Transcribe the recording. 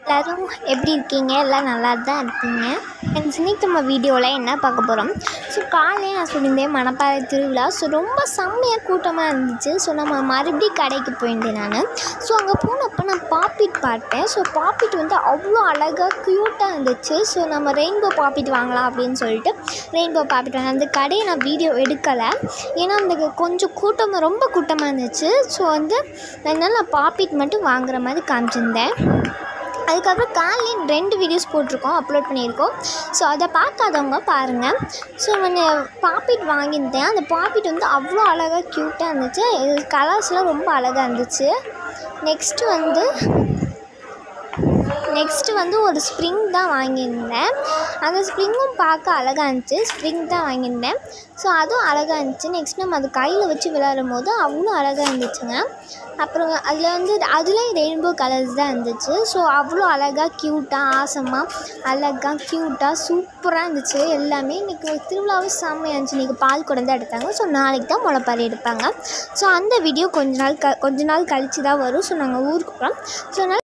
எல்லோரும் எப்படி இருக்கீங்க எல்லாம் நல்லா தான் இருக்கீங்க ஃப்ரெண்ட்ஸ் இன்னைக்கு நம்ம வீடியோவில் என்ன பார்க்க போகிறோம் ஸோ காலையில் நான் சொல்லியிருந்தேன் மணப்பாறை திருவிழா ஸோ ரொம்ப செம்மையாக கூட்டமாக இருந்துச்சு ஸோ நம்ம மறுபடியும் கடைக்கு போயிருந்தேன் நான் ஸோ அங்கே போனப்போ நான் பாப்பிட் பார்த்தேன் ஸோ பாப்பிட் வந்து அவ்வளோ அழகாக க்யூட்டாக இருந்துச்சு ஸோ நம்ம ரெயின்போ பாப்பிட் வாங்கலாம் அப்படின்னு சொல்லிட்டு ரெயின்போ பாப்பிட் வாங்க அந்த கடையை நான் வீடியோ எடுக்கலை ஏன்னா அந்த கொஞ்சம் கூட்டமாக ரொம்ப கூட்டமாக இருந்துச்சு ஸோ வந்து அதனால நான் பாப்பிட் மட்டும் வாங்குற மாதிரி காமிச்சிருந்தேன் அதுக்கப்புறம் காலையில் ரெண்டு வீடியோஸ் போட்டிருக்கோம் அப்லோட் பண்ணியிருக்கோம் ஸோ அதை பார்க்காதவங்க பாருங்கள் ஸோ நான் பாப்பிட் வாங்கியிருந்தேன் அந்த பாப்பிட் வந்து அவ்வளோ அழகாக க்யூட்டாக இருந்துச்சு கலர்ஸ்லாம் ரொம்ப அழகாக இருந்துச்சு நெக்ஸ்ட்டு வந்து நெக்ஸ்ட்டு வந்து ஒரு ஸ்ப்ரிங் தான் வாங்கியிருந்தேன் அந்த ஸ்ப்ரிங்கும் பார்க்க அழகாக இருந்துச்சு ஸ்ப்ரிங் தான் வாங்கியிருந்தேன் ஸோ அதுவும் அழகாக இருந்துச்சு நெக்ஸ்ட் நம்ம அது கையில் வச்சு விளையாடும் போது அவ்வளோ அழகாக இருந்துச்சுங்க அப்புறம் அதில் வந்து அதுலேயும் ரெயின்போ கலர்ஸ் தான் இருந்துச்சு ஸோ அவ்வளோ அழகாக க்யூட்டாக ஆசமாக அழகாக க்யூட்டாக சூப்பராக இருந்துச்சு எல்லாமே இன்றைக்கி திருவிழாவும் செம்மையாக இருந்துச்சு இன்றைக்கி பால் குடம் தான் எடுத்தாங்க ஸோ நாளைக்கு தான் முளைப்பாரி எடுப்பாங்க ஸோ அந்த வீடியோ கொஞ்ச நாள் க கொஞ்ச நாள் கழித்து தான் வரும் ஸோ நாங்கள் ஊருக்கு போகிறோம் ஸோ அதனால்